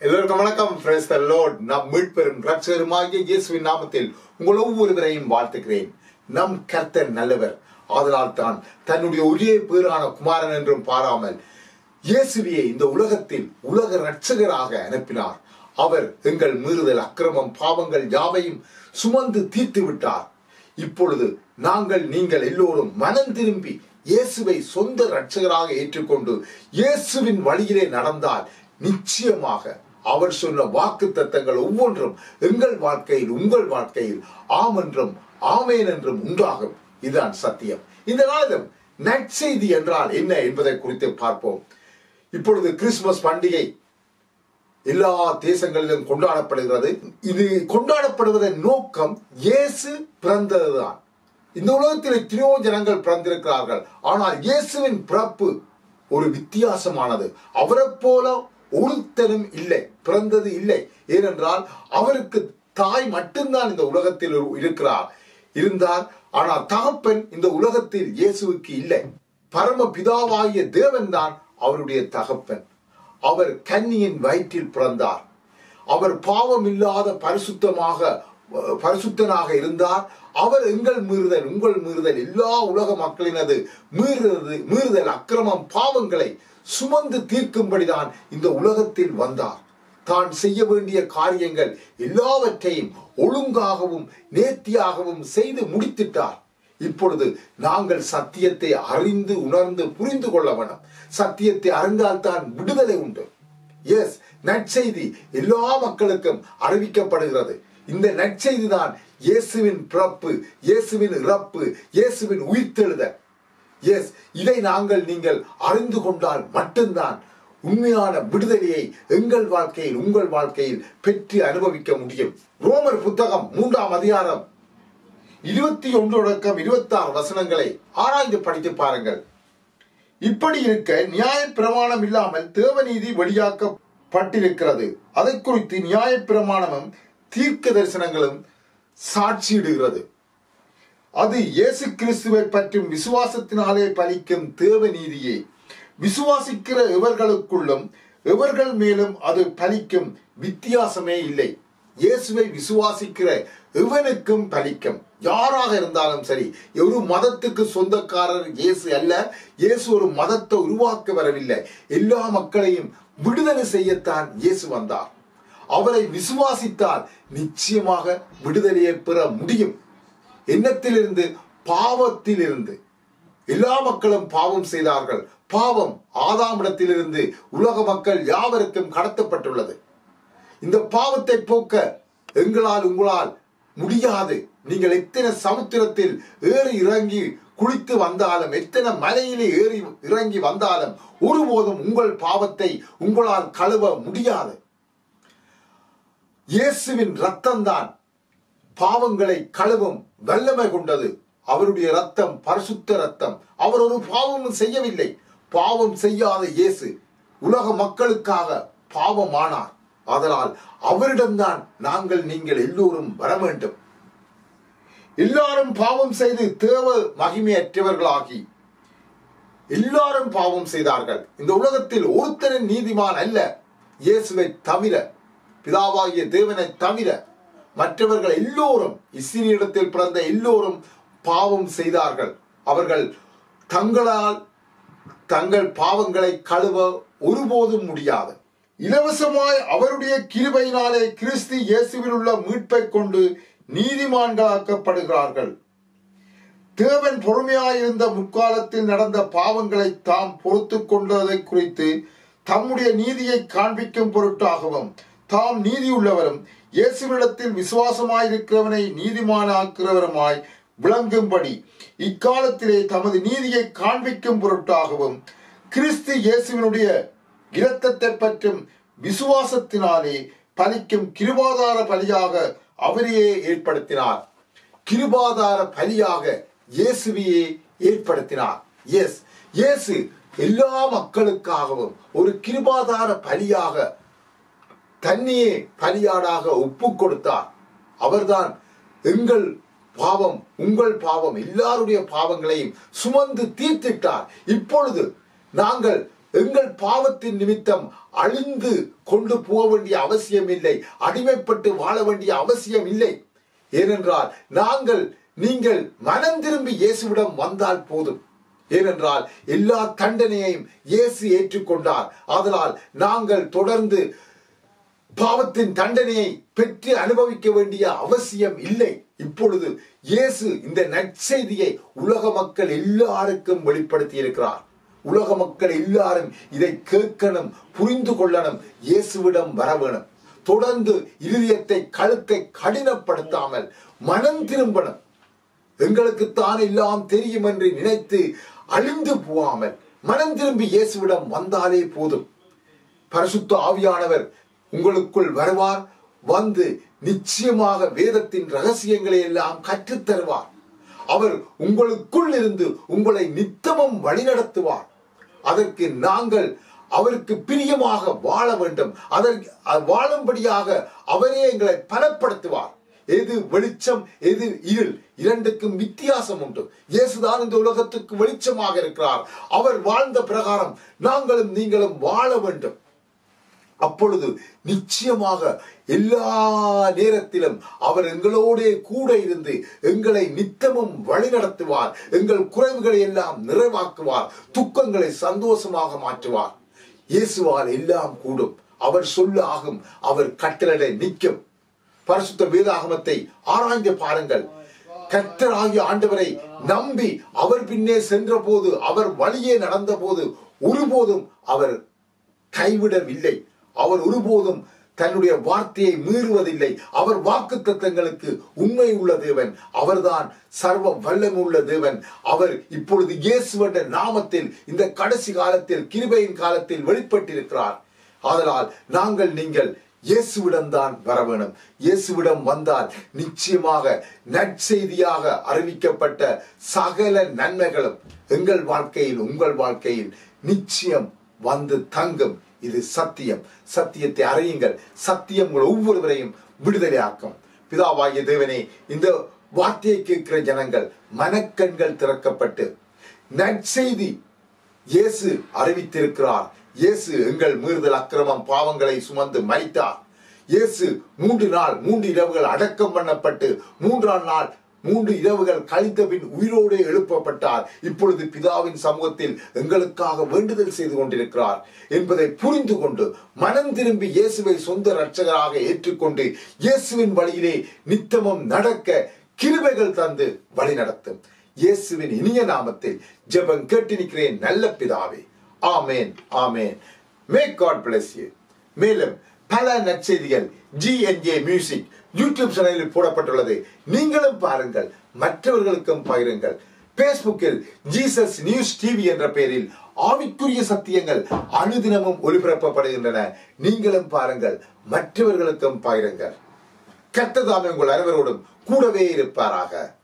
எல்லோருக்கும் வணக்கம் பிரேஸ் த லார்ட் நம் மீட்பெரும் ரட்சகருமாகிய இயேசுவின் நாமத்தில் உங்கள் ஒவ்வொருவரையும் வாழ்த்துகிறேன் நம் கர்த்தர் நல்லவர் ஆதலால் தான் தன்னுடைய ஒரே பேரான குமாரன் என்றும் பாராமல் இயேசுவியை இந்த உலகத்தில் உலக ரட்சகராக அனுப்பினார் அவர் எங்கள் மீறுதல் அக்கிரமம் பாவங்கள் யாவையும் சுமந்து தீர்த்து விட்டார் இப்பொழுது நாங்கள் நீங்கள் எல்லோரும் மனம் திரும்பி இயேசுவை சொந்த ரட்சகராக ஏற்றுக்கொண்டு இயேசுவின் வழியிலே நடந்தால் நிச்சயமாக அவர் சொன்ன வாக்கு தத்தங்கள் ஒவ்வொன்றும் எங்கள் வாழ்க்கையில் உங்கள் வாழ்க்கையில் ஆம் என்றும் ஆமேன் என்றும் உண்டாகும் இதுதான் சத்தியம் இந்த நாளிலும் நற்செய்தி என்றால் என்ன என்பதை குறித்து பார்ப்போம் இப்பொழுது கிறிஸ்துமஸ் பண்டிகை எல்லா தேசங்களிலும் கொண்டாடப்படுகிறது இது கொண்டாடப்படுவதன் நோக்கம் இயேசு பிறந்ததுதான் இந்த உலகத்தில் எத்தனையோ ஜனங்கள் பிறந்திருக்கிறார்கள் ஆனால் இயேசுவின் பிறப்பு ஒரு வித்தியாசமானது அவரை போல ஒருத்தனும் இல்லை பிறந்தது இல்லை ஏனென்றால் அவருக்கு தாய் மட்டும்தான் இந்த உலகத்தில் இருக்கிறார் இருந்தார் ஆனால் தகப்பன் இந்த உலகத்தில் இயேசுவுக்கு இல்லை பரம பிதாவாகிய தேவன் தான் அவருடைய தகப்பன் அவர் கன்னியின் வயிற்றில் பிறந்தார் அவர் பாவம் இல்லாத பரிசுத்தமாக பரிசுத்தனாக இருந்தார் அவர் எங்கள் மீறுதல் உங்கள் மீறுதல் எல்லா உலக மக்களினது மீறுதல் மீறுதல் அக்கிரமம் பாவங்களை சுமந்து தீர்க்கும்படிதான் இந்த உலகத்தில் வந்தார் தான் செய்ய வேண்டிய காரியங்கள் எல்லாவற்றையும் ஒழுங்காகவும் நேர்த்தியாகவும் செய்து முடித்திட்டார் இப்பொழுது நாங்கள் சத்தியத்தை அறிந்து உணர்ந்து புரிந்து கொள்ள வேணும் சத்தியத்தை அறிந்தால்தான் விடுதலை உண்டு எஸ் நற்செய்தி எல்லா மக்களுக்கும் அறிவிக்கப்படுகிறது இந்த நற்செய்தி தான் இயேசுவின் பிறப்பு இயேசுவின் இறப்பு இயேசுவின் உயிர்த்தெழுதல் எஸ் இதை நாங்கள் நீங்கள் அறிந்து கொண்டால் மட்டும்தான் உண்மையான விடுதலையை எங்கள் வாழ்க்கையில் உங்கள் வாழ்க்கையில் பெற்று அனுபவிக்க முடியும் ரோமர் புத்தகம் மூன்றாம் அதிகாரம் இருபத்தி ஒன்று தொடக்கம் இருபத்தி ஆறு வசனங்களை ஆராய்ந்து படித்து பாருங்கள் இப்படி இருக்க நியாய பிரமாணம் இல்லாமல் தேவநீதி வெளியாக்கப்பட்டிருக்கிறது அதை குறித்து நியாய பிரமாணமும் தீர்க்க தரிசனங்களும் சாட்சியிடுகிறது அது இயேசு கிறிஸ்துவை பற்றும் விசுவாசத்தினாலே பலிக்கும் தேவ நீதியே விசுவாசிக்கிற இவர்களுக்குள்ளும் இவர்கள் மேலும் அது பலிக்கும் வித்தியாசமே இல்லை இயேசுவை விசுவாசிக்கிற எவனுக்கும் பலிக்கும் யாராக இருந்தாலும் சரி ஒரு மதத்துக்கு சொந்தக்காரர் இயேசு அல்ல இயேசு ஒரு மதத்தை உருவாக்க வரவில்லை எல்லா மக்களையும் விடுதலை செய்யத்தான் இயேசு வந்தார் அவரை விசுவாசித்தால் நிச்சயமாக விடுதலையை பெற முடியும் எண்ணத்திலிருந்து பாவத்திலிருந்து எல்லா மக்களும் பாவம் செய்தார்கள் பாவம் ஆதாமிடத்திலிருந்து உலக மக்கள் யாவருக்கும் கடத்தப்பட்டுள்ளது இந்த பாவத்தை போக்க எங்களால் உங்களால் முடியாது நீங்கள் எத்தனை சமுத்திரத்தில் ஏறி இறங்கி குளித்து வந்தாலும் எத்தனை மலையிலே ஏறி இறங்கி வந்தாலும் ஒருபோதும் உங்கள் பாவத்தை உங்களால் கழுவ முடியாது இயேசுவின் ரத்தம்தான் பாவங்களை கழுவும் வல்லமை கொண்டது அவருடைய ரத்தம் பரிசுத்த ரத்தம் அவர் ஒரு பாவமும் செய்யவில்லை பாவம் செய்யாத இயேசு உலக மக்களுக்காக பாவமானார் அதனால் அவரிடம்தான் நாங்கள் நீங்கள் எல்லோரும் வர வேண்டும் எல்லாரும் பாவம் செய்து தேவ மகிமையற்றவர்களாகி எல்லாரும் பாவம் செய்தார்கள் இந்த உலகத்தில் ஒருத்தரின் நீதிமான் அல்ல இயேசுவை தவிர பிதாவாகிய தேவனை தவிர மற்றவர்கள் எல்லோரும் இஸ்ரீனிடத்தில் பிறந்த எல்லோரும் பாவம் செய்தார்கள் அவர்கள் தங்களால் தங்கள் பாவங்களை கழுவ ஒருபோதும் முடியாது இலவசமாய் அவருடைய கிருபையினாலே கிறிஸ்து இயேசுவில் உள்ள மீட்பை கொண்டு நீதிமான்களாக்கப்படுகிறார்கள் தேவன் பொறுமையாயிருந்த முற்காலத்தில் நடந்த பாவங்களை தாம் பொறுத்து கொண்டதை குறித்து தம்முடைய நீதியை காண்பிக்கும் பொருட்டாகவும் தாம் நீதியுள்ளவரும் இயேசுவிடத்தில் விசுவாசமாயிருக்கிறவனை நீதிமானாக்குறவருமாய் விளங்கும்படி இக்காலத்திலே தமது நீதியை காண்பிக்கும் பொருட்டாகவும் கிறிஸ்து இயேசுவினுடைய இரத்தத்தை பற்றும் விசுவாசத்தினாலே பலிக்கும் கிருபாதார பலியாக அவரையே ஏற்படுத்தினார் கிருபாதார பலியாக இயேசுவையே ஏற்படுத்தினார் எஸ் இயேசு எல்லா மக்களுக்காகவும் ஒரு கிருபாதார பலியாக தன்னையே பலியாடாக ஒப்பு கொடுத்தார் அவர்தான் எங்கள் பாவம் உங்கள் பாவம் எல்லாருடைய பாவங்களையும் சுமந்து தீர்த்திட்டார் இப்பொழுது நாங்கள் எங்கள் பாவத்தின் நிமித்தம் அழிந்து கொண்டு போக வேண்டிய அவசியம் இல்லை அடிமைப்பட்டு வாழ வேண்டிய அவசியம் இல்லை ஏனென்றால் நாங்கள் நீங்கள் மனம் திரும்பி இயேசுவிடம் வந்தால் போதும் ஏனென்றால் எல்லா தண்டனையையும் இயேசு ஏற்றுக்கொண்டார் அதனால் நாங்கள் தொடர்ந்து பாவத்தின் தண்டனையை பெற்று அனுபவிக்க வேண்டிய அவசியம் இல்லை இப்பொழுது இயேசு இந்த நற்செய்தியை உலக மக்கள் எல்லாருக்கும் வெளிப்படுத்தி இருக்கிறார் உலக மக்கள் எல்லாரும் இதை கேட்கணும் புரிந்து கொள்ளணும் இயேசுவிடம் வர வேணும் தொடர்ந்து இருதயத்தை கழுத்தை கடினப்படுத்தாமல் மனம் திரும்பணும் எங்களுக்கு தான் எல்லாம் தெரியும் என்று நினைத்து அழிந்து போகாமல் மனம் திரும்பி இயேசுவிடம் வந்தாலே போதும் பரிசுத்த ஆவியானவர் உங்களுக்குள் வருவார் வந்து நிச்சயமாக வேதத்தின் ரகசியங்களை எல்லாம் கற்றுத் தருவார் அவர் உங்களுக்குள் இருந்து உங்களை நித்தமும் வழிநடத்துவார் அதற்கு நாங்கள் அவருக்கு பிரியமாக வாழ வேண்டும் அதற்கு வாழும்படியாக அவரே எங்களை பலப்படுத்துவார் எது வெளிச்சம் எது இருள் இரண்டுக்கும் வித்தியாசம் உண்டு இயேசுதான் இந்த உலகத்துக்கு வெளிச்சமாக இருக்கிறார் அவர் வாழ்ந்த பிரகாரம் நாங்களும் நீங்களும் வாழ வேண்டும் அப்பொழுது நிச்சயமாக எல்லா நேரத்திலும் அவர் எங்களோடே கூட இருந்து எங்களை நித்தமும் வழிநடத்துவார் எங்கள் குறைவுகளை எல்லாம் நிறைவாக்குவார் துக்கங்களை சந்தோஷமாக மாற்றுவார் இயேசுவால் எல்லாம் கூடும் அவர் சொல்ல ஆகும் அவர் கட்டளை நிற்கும் பரிசுத்த வேதாகமத்தை ஆராய்ந்து பாருங்கள் கர்த்தராகிய ஆண்டவரை நம்பி அவர் பின்னே சென்ற போது அவர் வழியே நடந்த போது ஒருபோதும் அவர் கைவிடவில்லை அவர் ஒருபோதும் தன்னுடைய வார்த்தையை மீறுவதில்லை அவர் வாக்கு தத்தங்களுக்கு உண்மை உள்ள தேவன் அவர்தான் சர்வ வல்லமை உள்ள தேவன் அவர் இப்பொழுது இயேசு என்ற நாமத்தில் இந்த கடைசி காலத்தில் கிருபையின் காலத்தில் வெளிப்பட்டிருக்கிறார் ஆதலால் நாங்கள் நீங்கள் இயேசுவிடம் தான் வர வேணும் இயேசுவிடம் வந்தால் நிச்சயமாக நற்செய்தியாக அறிவிக்கப்பட்ட சகல நன்மைகளும் எங்கள் வாழ்க்கையில் உங்கள் வாழ்க்கையில் நிச்சயம் வந்து தங்கும் இது சத்தியம் சத்தியத்தை அறியுங்கள் சத்தியம் உங்கள் ஒவ்வொருவரையும் விடுதலையாக்கும் பிதாவாகிய தேவனே இந்த வார்த்தையை கேட்கிற ஜனங்கள் மனக்கண்கள் திறக்கப்பட்டு நற்செய்தி இயேசு அறிவித்திருக்கிறார் இயேசு எங்கள் மீறுதல் அக்கிரமம் பாவங்களை சுமந்து மறித்தார் இயேசு மூன்று நாள் மூன்று இரவுகள் அடக்கம் பண்ணப்பட்டு மூன்றாம் நாள் மூன்று இரவுகள் கழித்த பின் உயிரோடு எழுப்பப்பட்டார் இப்பொழுது பிதாவின் சமூகத்தில் எங்களுக்காக வேண்டுதல் செய்து கொண்டிருக்கிறார் என்பதை புரிந்து கொண்டு மனம் திரும்பி இயேசுவை சொந்த இரட்சகராக ஏற்றுக்கொண்டு இயேசுவின் வழியிலே நித்தமும் நடக்க கிருபைகள் தந்து வழி நடத்தும் இயேசுவின் இனிய நாமத்தில் ஜெபம் கேட்டு நிற்கிறேன் நல்ல பிதாவே ஆமேன் ஆமேன் மேக் காட் பிளஸ் யூ மேலும் பல நற்செய்திகள் ஜிஎன்ஜே மியூசிக் யூடியூப் சேனலில் போடப்பட்டுள்ளது நீங்களும் பாருங்கள் மற்றவர்களுக்கும் பகிருங்கள் பேஸ்புக்கில் ஜீசஸ் நியூஸ் டிவி என்ற பெயரில் ஆவிக்குரிய சத்தியங்கள் அனுதினமும் ஒளிபரப்பப்படுகின்றன நீங்களும் பாருங்கள் மற்றவர்களுக்கும் பகிருங்கள் கர்த்ததாமே உங்கள் அனைவரோடும் கூடவே இருப்பாராக